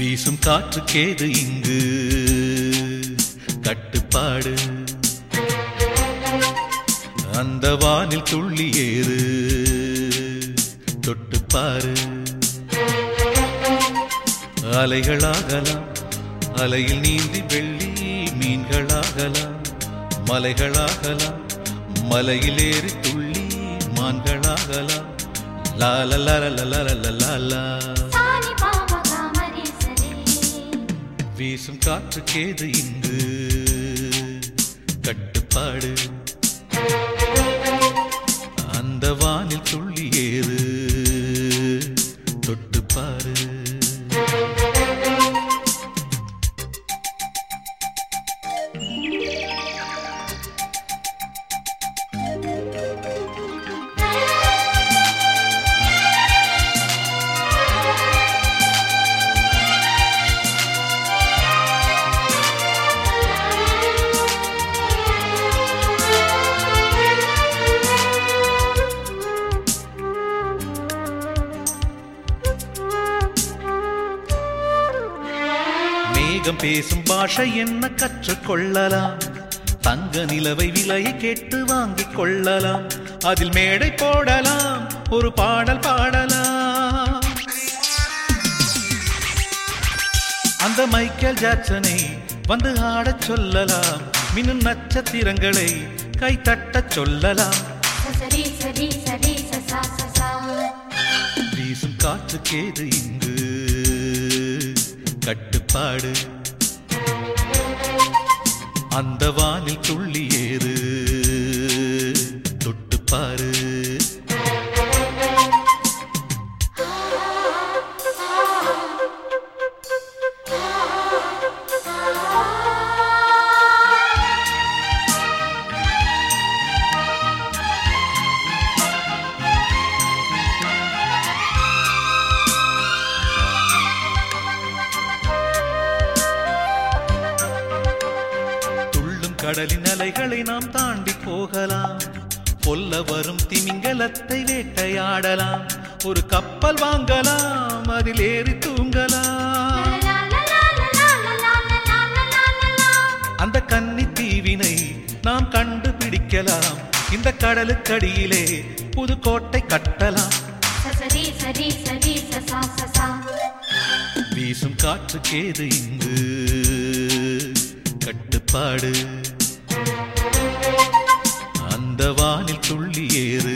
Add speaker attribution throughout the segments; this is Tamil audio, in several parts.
Speaker 1: வீசும் காற்றுக்கேது இங்கு கட்டுப்பாடு அந்த வானில் துள்ளி ஏறு தொட்டுப்பாரு அலைகளாகலாம் அலையில் நீந்தி வெள்ளி மீன்களாகலாம் மலைகளாகலாம் மலையில் ஏறி துள்ளி மான்களாகலாம் லால லால லால லால
Speaker 2: சாரி பாபா காமரே சரே
Speaker 1: வீசும் காற்றுக்கேது இங்கு கட்டுப்பாடு அந்த வானில் துள்ளி ஏறு தொட்டுப்பாரு மேகம் பேசும் பாஷை என்ன கற்றுக்கொள்ளலாம் தங்க நிலவை விலையை கேட்டு வாங்கிக் கொள்ளலாம் அதில் மேடை போடலாம் ஒரு பாடல் பாடலாம் அந்த மைக்கேல் ஜாக்சனை வந்து ஆடச் சொல்லலாம் மின்னும் நட்சத்திரங்களை கை தட்டச் சொல்லலாம்
Speaker 2: சரி சரி சரி சசா சசா
Speaker 1: வீசும் காற்றுக்கேது இங்கு கட்டுப்பாடு அந்த வானில் துள்ளி ஏறு தொட்டுப்பாரு துள்ளும் கடலின் அலைகளை நாம் தாண்டி போகலாம் கொல்ல வரும் திமிங்கலத்தை வேட்டையாடலாம் ஒரு கப்பல் வாங்கலாம் அதில் ஏறி தூங்கலாம்
Speaker 2: லா லா லா லா லா லா லா லா லா லா
Speaker 1: அந்த கன்னி தீவினை நாம் கண்டுபிடிக்கலாம் இந்த கடலுக்கடியிலே புது கோட்டை கட்டலாம்
Speaker 2: சரி சரி சரி சசா சசா
Speaker 1: வீசும் காற்றுக்கேது இங்கு கட்டுப்பாடு அந்த வானில் துள்ளி ஏறு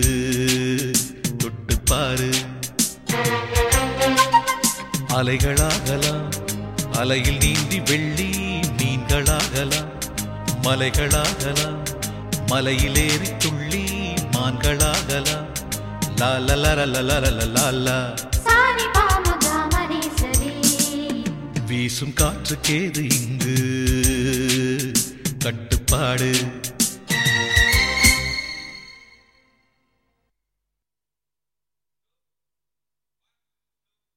Speaker 1: தொட்டுப்பாரு அலைகளாகலாம் அலையில் நீந்தி வெள்ளி மீன்களாகலாம் மலைகளாகலாம் மலையிலேறி துள்ளி மான்களாகலாம் லால லால
Speaker 2: சாரி பாபா காமரே சரே
Speaker 1: வீசும் காற்றுக்கேது இங்கு கட்டுப்பாடு